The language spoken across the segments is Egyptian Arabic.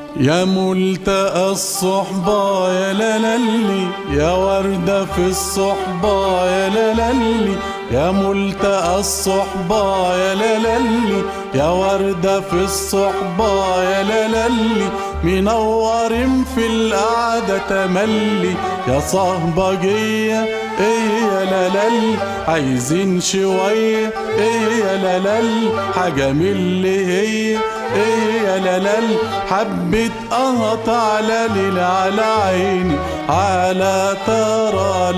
يا ملتقى الصحبة يا لالي يا وردة في الصحبة يا لالي يا ملتقى الصحبة يا لالي يا وردة في الصحبة يا لالي منورين في القعدة تملي يا صهبجية ايه يا لالي عايزين شوية ايه يا لالي حاجة من اللي هي ايه يا لالي حبة قهط على ليل على عيني على ترى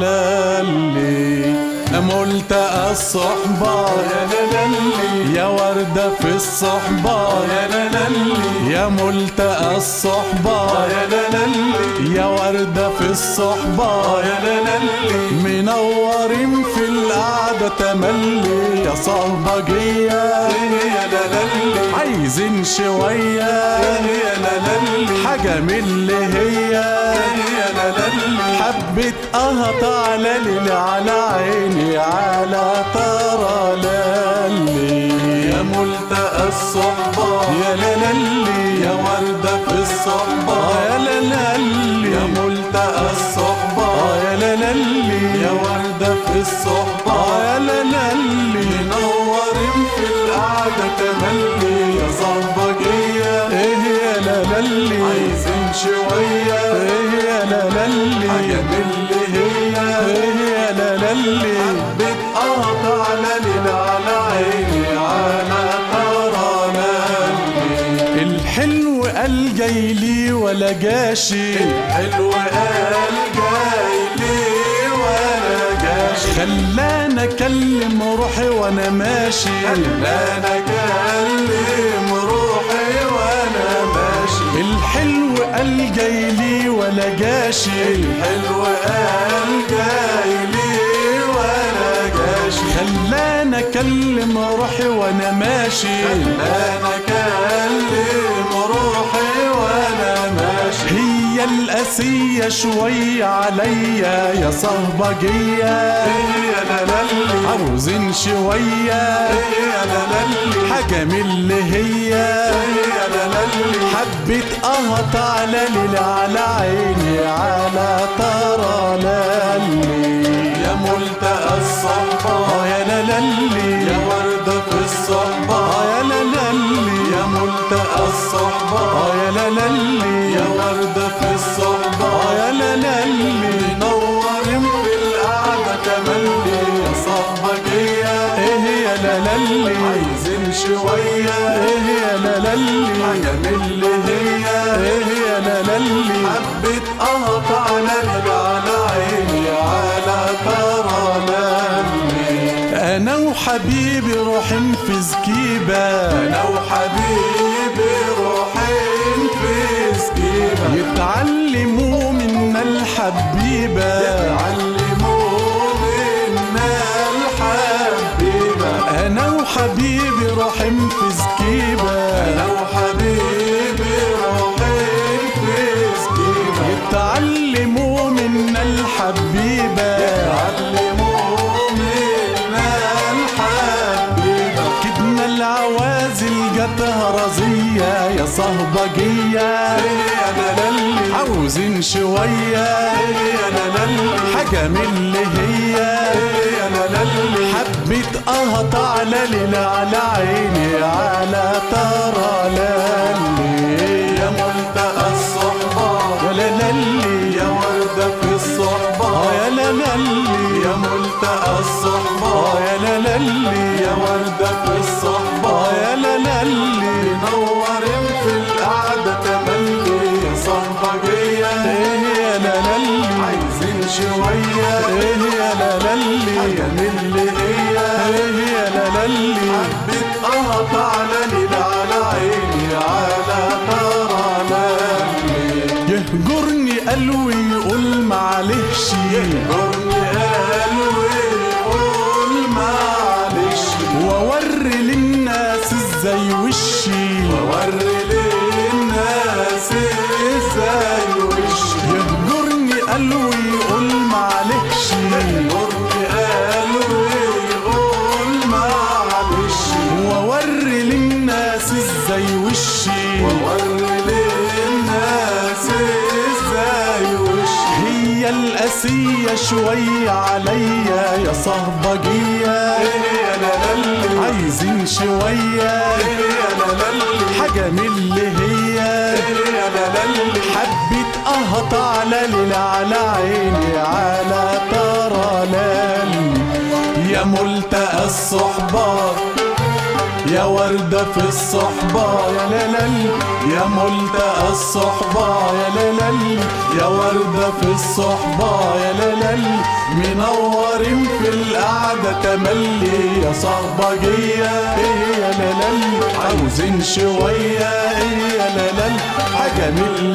لالي ملتقى الصحبة يا لالي يا وردة في الصحبة يا لالي يا ملتقى الصحبة يا لالي يا وردة في الصحبة يا لالي منورين في القعدة تملي يا صهبجية يا لالي عايزين شوية يا لالي حاجة من اللي هي يا لالي حبة قهط على ليل على عيني على ترى لالي يا ملتقى الصحبة يا لالي يا وردة في الصحبة يا لالي يا ملتقى الصحبة يا لالي يا وردة في الصحبة يا لالي منورين في القعدة تملي يا صهبجية ايه يا لالي عايزين شوية ايه يا لالي حاجة من اللي هي ايه يا لالي حبة قهط على ليل على عيني على ترى لالي الحلو قال جاي لي ولا جاشي الحلو قال جاي لي ولا جاشي خلانا اكلم روحي وانا ماشي خلانا اكلم روحي وانا ماشي الحلو قال جاي لي ولا جاشي الحلو قال جاي لي ولا جاشي خلانا اكلم روحي وانا ماشي خلانا اكلم روحي وانا ماشي هي القاسية شوية عليا يا صهبجية يا لالي عاوزين شوية يا لالي حاجة من اللي هي يا لالي حبة قهط على ليل على عيني على ترى لالي يا ملتقى الصحبة يا لالي يا وردة في الصحبة يا لالي يا ملتقى الصحبة يا لالي يا وردة في الصحبة يا لالي منورين في القعدة تملي يا صهبجية ايه يا لالي عايزين شوية ايه يا لالي حاجة من اللي هي ايه يا لالي حبة قهط على ليل على عيني على ترى لالي انا وحبيبي روحين في سكيبة انا وحبيبي روحين في سكيبة يتعلموا منا الحبيبة يتعلموا منا الحبيبة انا وحبيبي روحين في سكيبة انا وحبيبي روحين في سكيبة يتعلموا منا الحبيبة يتعلموا منا الحبيبة كدنا العوازل جاتها رزية يا صهبجية يا لالي عاوزين شوية يا لالي حاجة من اللي هي يا لالي حبة قهط على ليل على عيني على ترى لالي يا ملتقى الصحبة يا لالي يا وردة في الصحبة يا لالي يا ملتقى الصحبة يا لالي يا وردة في الصحبة يا لالي نورين في القعدة تملي يا صهبجية ايه يا لالي عايزين شوية ايه يا لالي حاجة من اللي هي ايه يا لالي حبة قهط على ليل على عيني على ترى لالي يهجرني قلبي يقول معلش يهجرني قلبي يقول معلش واوري للناس ازاي وشي واوري للناس ازاي وشي يهجرني قلبي يقول معلش يهجرني قلبي يقول معلش واوري للناس ازاي وشي واوري للناس بس ازاي وش هي القاسية شوية عليا يا صهبجية عايزين شوية حاجة من اللي هي حبيت اهط على ليل على عيني على ترى لالي يا ملتقى الصحبات يا وردة في الصحبة يا لالي يا ملتقى الصحبة يا لالي يا وردة في الصحبة يا لالي منورين في القعدة تملي يا صهبجية ايه يا لالي عاوزين شوية ايه يا لالي حاجة من